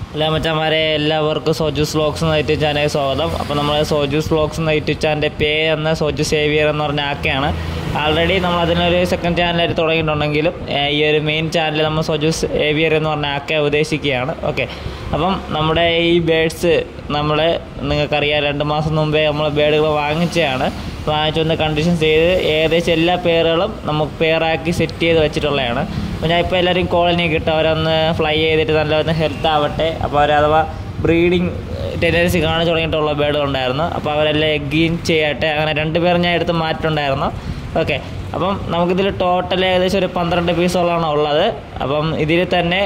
അല്ല മച്ചാമാരെ എല്ലാവർക്കും സോജൂസ് വ്ലോഗ്സ് എന്ന യൂട്യൂബ് ചാനലിൽ സ്വാഗതം അപ്പോൾ നമ്മൾ സോജൂസ് വ്ലോഗ്സ് എന്ന യൂട്യൂബ് ചാനലിൻ്റെ പേര് എന്ന സോജു സേവിയർ എന്ന് പറഞ്ഞ ആക്കയാണ് ആൾറെഡി നമ്മൾ അതിനൊരു സെക്കൻഡ് ചാനലായിട്ട് തുടങ്ങിയിട്ടുണ്ടെങ്കിലും ഏഹ്, ഈ ഒരു മെയിൻ ചാനൽ നമ്മൾ സോജൂസ് ഏവിയർ എന്ന് പറഞ്ഞ ആക്ക ഉദ്ദേശിക്കുകയാണ് ഓക്കെ അപ്പം നമ്മുടെ ഈ ബേഡ്സ് നമ്മൾ നിങ്ങൾക്കറിയാം രണ്ട് മാസം മുമ്പേ നമ്മൾ ബേഡുകൾ വാങ്ങിച്ചതാണ് വാങ്ങിച്ചൊന്ന് കണ്ടീഷൻ ചെയ്ത് ഏകദേശം എല്ലാ പേരുകളും നമുക്ക് പെയറാക്കി സെറ്റ് ചെയ്ത് വെച്ചിട്ടുള്ളതാണ് അപ്പോൾ ഞാൻ ഇപ്പോൾ എല്ലാവരും കോളനി കിട്ടും അവരൊന്ന് ഫ്ലൈ ചെയ്തിട്ട് നല്ല ഒന്ന് ഹെൽത്ത് ആവട്ടെ അപ്പോൾ അവർ അഥവാ ബ്രീഡിങ് ടെൻഡൻസി കാണിച്ചു തുടങ്ങിയിട്ടുള്ള ബേഡുകൾ ഉണ്ടായിരുന്നു അപ്പോൾ അവരെല്ലാം എഗ്ഗീൻ ചെയ്യട്ടെ അങ്ങനെ രണ്ട് പേർ ഞാൻ എടുത്ത് മാറ്റിട്ടുണ്ടായിരുന്നു ഓക്കെ അപ്പം നമുക്കിതിൽ ടോട്ടൽ ഏകദേശം ഒരു പന്ത്രണ്ട് പീസോളാണ് ഉള്ളത് അപ്പം ഇതിൽ തന്നെ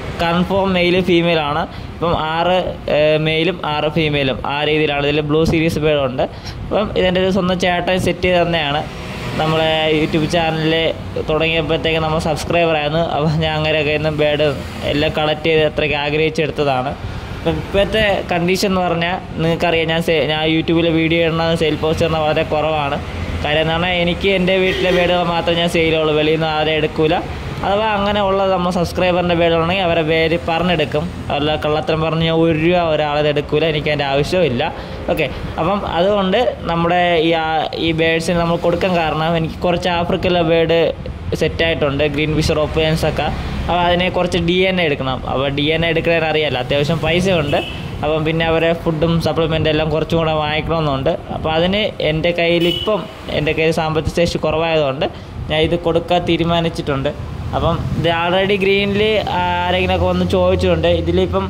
കൺഫേം മെയിൽ ഫീമെയിൽ ആണ് ഇപ്പം ആറ് മെയിലും ആറ് ഫീമെയിലും ആ രീതിയിലാണ് ഇതിൽ ബ്ലൂ സീരീസ് ബേഡുണ്ട് അപ്പം ഇതിൻ്റെ ഒരു സ്വന്തം ചേട്ടൻ സെറ്റ് ചെയ്ത് തന്നെയാണ് നമ്മളെ യൂട്യൂബ് ചാനലിൽ തുടങ്ങിയപ്പോഴത്തേക്ക് നമ്മൾ സബ്സ്ക്രൈബർ ആയിരുന്നു അപ്പോൾ ഞാൻ അങ്ങനെയൊക്കെ ഇന്ന് ബേഡ് എല്ലാം കളക്ട് ചെയ്ത് അത്രയ്ക്ക് ആഗ്രഹിച്ചെടുത്തതാണ് അപ്പം ഇപ്പോഴത്തെ കണ്ടീഷൻ എന്ന് പറഞ്ഞാൽ നിങ്ങൾക്കറിയാം ഞാൻ സെ- ഞാൻ യൂട്യൂബിൽ വീഡിയോ ഇടുന്നത് സെയിൽ പോസ്റ്റ് ഇടുന്നത് വളരെ കുറവാണ് കാര്യം എന്ന് പറഞ്ഞാൽ എനിക്ക് എൻ്റെ വീട്ടിലെ ബേഡുകൾ മാത്രമേ ഞാൻ സെയിലുള്ളൂ വെളിയിൽ നിന്ന് ആരെ എടുക്കൂല അഥവാ അങ്ങനെ ഉള്ളത് നമ്മൾ സബ്സ്ക്രൈബറിൻ്റെ പേരുണ്ടെങ്കിൽ അവരെ പേര് പറഞ്ഞെടുക്കും അല്ല കള്ളത്തരം പറഞ്ഞ് ഞാൻ ഒരു രൂപ ഒരാളത് എടുക്കൂല എനിക്ക് അതിൻ്റെ ആവശ്യമില്ല ഓക്കെ അപ്പം അതുകൊണ്ട് നമ്മുടെ ഈ ആ- ഈ ബേഡ്സിന് നമ്മൾ കൊടുക്കാൻ കാരണം എനിക്ക് കുറച്ച് ആഫ്രിക്കയിലെ ബേഡ് സെറ്റായിട്ടുണ്ട് ഗ്രീൻ ഫിഷ് റോപ്പിയൻസ് ഒക്കെ അപ്പോൾ അതിനെ കുറച്ച് ഡി എൻ എ എടുക്കണം അപ്പോൾ ഡി എൻ എ എടുക്കാൻ അറിയാമല്ലോ അത്യാവശ്യം പൈസയുണ്ട് അപ്പം പിന്നെ അവരെ ഫുഡും സപ്ലിമെൻ്റ് എല്ലാം കുറച്ചും കൂടെ വാങ്ങിക്കണമെന്നുണ്ട് അപ്പോൾ അതിന് എൻ്റെ കയ്യിൽ ഇപ്പം എൻ്റെ കയ്യിൽ സാമ്പത്തിക ശേഷി കുറവായതുകൊണ്ട് ഞാൻ ഇത് കൊടുക്കാൻ തീരുമാനിച്ചിട്ടുണ്ട് അപ്പം ഇത് ആൾറെഡി ഗ്രീനിൽ ആരെങ്കിലുമൊക്കെ വന്ന് ചോദിച്ചിട്ടുണ്ട് ഇതിലിപ്പം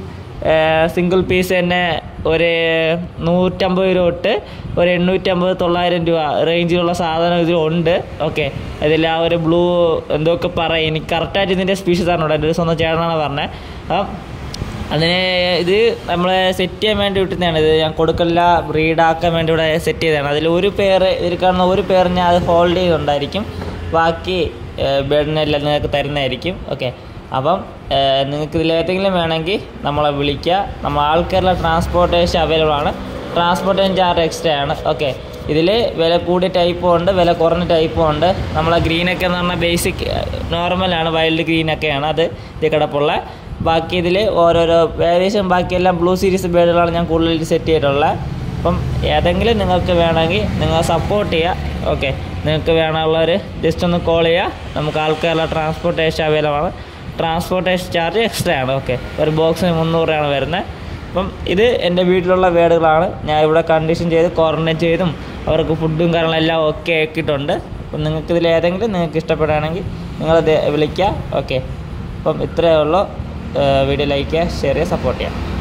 സിംഗിൾ പീസ് തന്നെ ഒരു നൂറ്റമ്പത് രൂപ തൊട്ട് ഒരു എണ്ണൂറ്റമ്പത് തൊള്ളായിരം രൂപ റേഞ്ചിലുള്ള സാധനം ഇതിലുണ്ട് ഓക്കെ ഇതിൽ ആ ഒരു ബ്ലൂ എന്തൊക്കെ പറയും എനിക്ക് കറക്റ്റായിട്ട് ഇതിൻ്റെ സ്പീഷീസ് ആണ് എൻ്റെ ഒരു സ്വന്തം ചേട്ടനാണ് പറഞ്ഞത് അപ്പം അതിന് ഇത് നമ്മൾ സെറ്റ് ചെയ്യാൻ വേണ്ടി വിട്ടുന്നതാണ് ഇത് ഞാൻ കൊടുക്കല്ല ബ്രീഡാക്കാൻ വേണ്ടി ഇവിടെ സെറ്റ് ചെയ്തതാണ് അതിൽ ഒരു പേർ ഇതിൽ കാണുന്ന ഒരു പേർ ഞാൻ അത് ഹോൾഡ് ചെയ്തുണ്ടായിരിക്കും ബാക്കി ബെഡിനെല്ലാം നിങ്ങൾക്ക് തരുന്നതായിരിക്കും ഓക്കെ അപ്പം നിങ്ങൾക്ക് ഇതിൽ ഏതെങ്കിലും വേണമെങ്കിൽ നമ്മളെ വിളിക്കുക നമ്മൾ ആൾക്കാരുടെ ട്രാൻസ്പോർട്ടേഷൻ അവൈലബിൾ ആണ് ട്രാൻസ്പോർട്ടേഷൻ ചാർജ് എക്സ്ട്രാ ആണ് ഓക്കെ ഇതിൽ വില കൂടിയ ടൈപ്പും ഉണ്ട് വില കുറഞ്ഞ ടൈപ്പും ഉണ്ട് നമ്മളെ ഗ്രീനൊക്കെ എന്ന് പറഞ്ഞാൽ ബേസിക് നോർമലാണ് വൈൽഡ് ഗ്രീനൊക്കെയാണ് അത് ഇത് കിടപ്പുള്ള ബാക്കി ഇതിൽ ഓരോരോ ഏകദേശം ബാക്കിയെല്ലാം ബ്ലൂ സീരീസ് ബേഡുകളാണ് ഞാൻ കൂടുതൽ സെറ്റ് ചെയ്തിട്ടുള്ളത് അപ്പം ഏതെങ്കിലും നിങ്ങൾക്ക് വേണമെങ്കിൽ നിങ്ങൾ സപ്പോർട്ട് ചെയ്യുക ഓക്കെ നിങ്ങൾക്ക് വേണമുള്ളവർ ജസ്റ്റ് ഒന്ന് കോൾ ചെയ്യുക നമുക്ക് ആൾക്കാരുടെ ട്രാൻസ്പോർട്ടേഷൻ അവൈലബിൾ ആണ് ട്രാൻസ്പോർട്ടേഷൻ ചാർജ് എക്സ്ട്രാ ആണ് ഓക്കെ ഒരു ബോക്സിന് മുന്നൂറ് രൂപയാണ് വരുന്നത് അപ്പം ഇത് എൻ്റെ വീട്ടിലുള്ള വേർഡുകളാണ് ഞാൻ ഇവിടെ കണ്ടീഷൻ ചെയ്ത് ക്വാറൻറ്റൈൻ ചെയ്തും അവർക്ക് ഫുഡും കാര്യങ്ങളെല്ലാം ഓക്കെ ആക്കിയിട്ടുണ്ട് അപ്പം നിങ്ങൾക്ക് ഇതിൽ ഏതെങ്കിലും നിങ്ങൾക്ക് ഇഷ്ടപ്പെടുകയാണെങ്കിൽ നിങ്ങളത് വിളിക്കുക ഓക്കെ അപ്പം ഇത്രയേ ഉള്ളൂ വീഡിയോ ലൈക്ക് ചെയ്യുക ഷെയർ ചെയ്യുക സപ്പോർട്ട് ചെയ്യുക